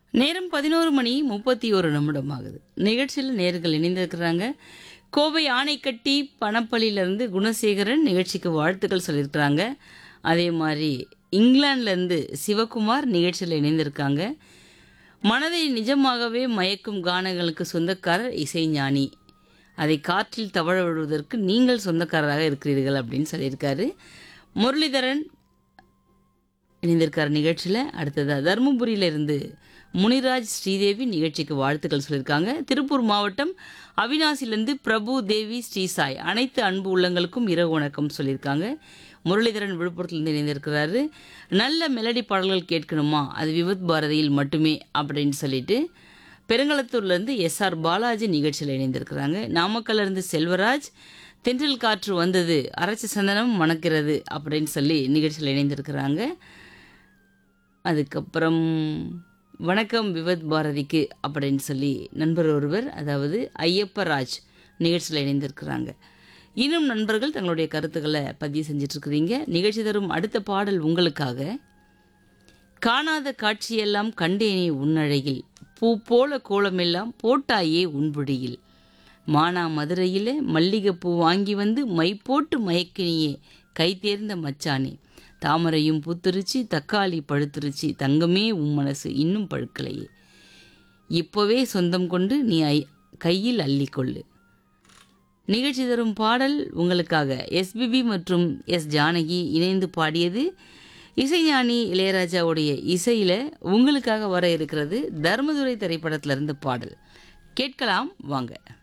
நேரம் பதினோரு மணி முப்பத்தி ஒரு நிமிடம் ஆகுது நிகழ்ச்சியில் நேர்கள் இணைந்திருக்கிறாங்க கோவை ஆணைக்கட்டி பணப்பள்ளியிலேருந்து குணசேகரன் நிகழ்ச்சிக்கு வாழ்த்துக்கள் சொல்லியிருக்கிறாங்க அதே மாதிரி இங்கிலாந்துலேருந்து சிவகுமார் நிகழ்ச்சியில் இணைந்திருக்காங்க மனதை நிஜமாகவே மயக்கும் கானங்களுக்கு சொந்தக்காரர் இசைஞானி அதை காற்றில் தவழ விடுவதற்கு நீங்கள் சொந்தக்காரராக இருக்கிறீர்கள் அப்படின்னு சொல்லியிருக்காரு முரளிதரன் இணைந்திருக்கார் நிகழ்ச்சியில் அடுத்ததாக தருமபுரியிலிருந்து முனிராஜ் ஸ்ரீதேவி நிகழ்ச்சிக்கு வாழ்த்துக்கள் சொல்லியிருக்காங்க திருப்பூர் மாவட்டம் அவினாசிலிருந்து பிரபு தேவி ஸ்ரீசாய் அனைத்து அன்பு உள்ளங்களுக்கும் இரவு வணக்கம் சொல்லியிருக்காங்க முரளிதரன் விழுப்புரத்துலேருந்து இணைந்திருக்கிறாரு நல்ல மெலடி பாடல்கள் கேட்கணுமா அது விவத் பாரதியில் மட்டுமே அப்படின்னு சொல்லிட்டு பெருங்களத்தூர்லேருந்து எஸ்ஆர் பாலாஜி நிகழ்ச்சியில் இணைந்திருக்கிறாங்க நாமக்கல்லேருந்து செல்வராஜ் தென்றல் காற்று வந்தது அரைச்ச சந்தனம் மணக்கிறது அப்படின்னு சொல்லி நிகழ்ச்சியில் இணைந்திருக்கிறாங்க அதுக்கப்புறம் வணக்கம் விவத் பாரதிக்கு அப்படின்னு சொல்லி நண்பர் ஒருவர் அதாவது ஐயப்பராஜ் நிகழ்ச்சியில் இணைந்திருக்கிறாங்க இன்னும் நண்பர்கள் தங்களுடைய கருத்துக்களை பதிவு செஞ்சிட்ருக்கிறீங்க நிகழ்ச்சி தரும் அடுத்த பாடல் உங்களுக்காக காணாத காட்சியெல்லாம் கண்டேனே உன்னழகில் பூ போல கோலமெல்லாம் போட்டாயே உன்பொடியில் மானா மதுரையிலே மல்லிகைப்பூ வாங்கி வந்து மை போட்டு மயக்கினியே கை தேர்ந்த மச்சானே தாமரையும் பூத்துருச்சு தக்காளி பழுத்துருச்சு தங்கமே உன் மனசு இன்னும் பழுக்கலையே இப்போவே சொந்தம் கொண்டு நீ ஐ கையில் அள்ளிக்கொள்ளு நிகழ்ச்சி தரும் பாடல் உங்களுக்காக எஸ்பிபி மற்றும் எஸ் ஜானகி இணைந்து பாடியது இசைஞானி இளையராஜாவுடைய இசையில் உங்களுக்காக வர இருக்கிறது தர்மதுரை திரைப்படத்திலிருந்து பாடல் கேட்கலாம் வாங்க